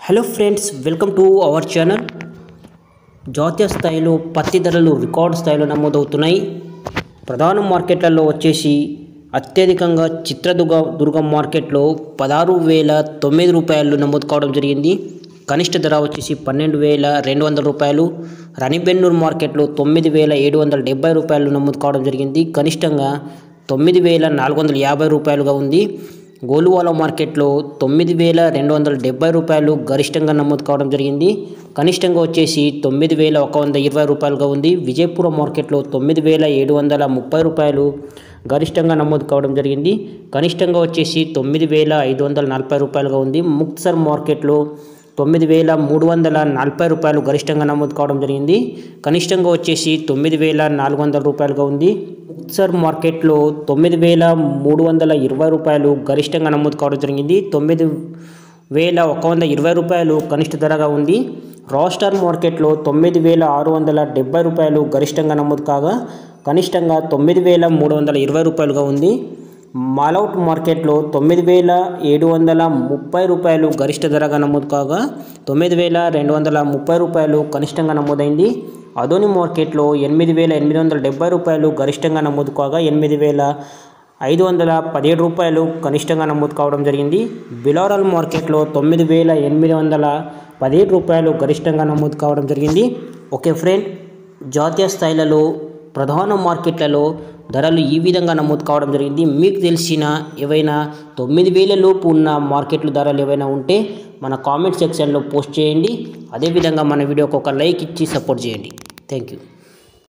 hello friends welcome to our channel జాతీయ స్థాయిలో పత్తి ధరలు రికార్డు స్థాయిలో నమోదవుతున్నాయి ప్రధాన మార్కెట్లలో వచ్చేసి అత్యధికంగా చిత్రదుర్గ దుర్గం మార్కెట్లో పదహారు వేల తొమ్మిది రూపాయలు నమోదు కావడం జరిగింది కనిష్ట ధర వచ్చేసి పన్నెండు వేల రెండు వందల రూపాయలు రాణిబెన్నూరు మార్కెట్లో తొమ్మిది వేల ఏడు వందల డెబ్బై రూపాయలు నమోదు కావడం జరిగింది కనిష్టంగా తొమ్మిది వేల నాలుగు వందల యాభై రూపాయలుగా ఉంది గోలువాల మార్కెట్లో తొమ్మిది వేల రెండు వందల డెబ్బై రూపాయలు గరిష్టంగా నమోదు కావడం జరిగింది కనిష్టంగా వచ్చేసి తొమ్మిది వేల ఒక వంద ఇరవై రూపాయలుగా ఉంది విజయపురం మార్కెట్లో తొమ్మిది వేల ఏడు వందల ముప్పై రూపాయలు గరిష్టంగా నమోదు కావడం జరిగింది కనిష్టంగా వచ్చేసి తొమ్మిది వేల ఐదు వందల నలభై రూపాయలుగా ఉంది ముక్తసర్ మార్కెట్లో తొమ్మిది వేల మూడు వందల నలభై రూపాయలు గరిష్టంగా నమోదు కావడం జరిగింది కనిష్టంగా వచ్చేసి తొమ్మిది వేల నాలుగు వందల రూపాయలుగా ఉంది ముక్తసర్ మార్కెట్లో తొమ్మిది వేల మూడు వందల ఇరవై రూపాయలు గరిష్టంగా నమోదు కావడం జరిగింది తొమ్మిది వేల ఒక వంద ఇరవై రూపాయలు కనిష్ట ధరగా ఉంది రాస్టార్ మార్కెట్లో తొమ్మిది వేల ఆరు వందల డెబ్బై రూపాయలు గరిష్టంగా నమోదు కాగా కనిష్టంగా తొమ్మిది వేల మూడు వందల ఇరవై రూపాయలుగా ఉంది మాలౌట్ మార్కెట్లో తొమ్మిది వేల ఏడు వందల ముప్పై రూపాయలు గరిష్ట ధరగా నమోదు కాగా తొమ్మిది వేల రెండు వందల ముప్పై రూపాయలు కనిష్టంగా నమోదైంది అదోని మార్కెట్లో ఎనిమిది వేల ఎనిమిది వందల డెబ్బై రూపాయలు గరిష్టంగా నమోదు కాగా ఎనిమిది వేల ఐదు వందల పదిహేడు రూపాయలు కనిష్టంగా నమోదు కావడం జరిగింది బిలారల్ మార్కెట్లో తొమ్మిది వేల ఎనిమిది వందల పదిహేడు రూపాయలు గరిష్టంగా నమోదు కావడం జరిగింది ఓకే ఫ్రెండ్ జాతీయ స్థాయిలలో ప్రధాన మార్కెట్లలో ధరలు ఈ విధంగా నమోదు కావడం జరిగింది మీకు తెలిసిన ఏవైనా తొమ్మిది వేల లోపు ఉన్న మార్కెట్లు ధరలు ఏవైనా ఉంటే మన కామెంట్ సెక్షన్లో పోస్ట్ చేయండి అదేవిధంగా మన వీడియోకి ఒక లైక్ ఇచ్చి సపోర్ట్ చేయండి థ్యాంక్ యూ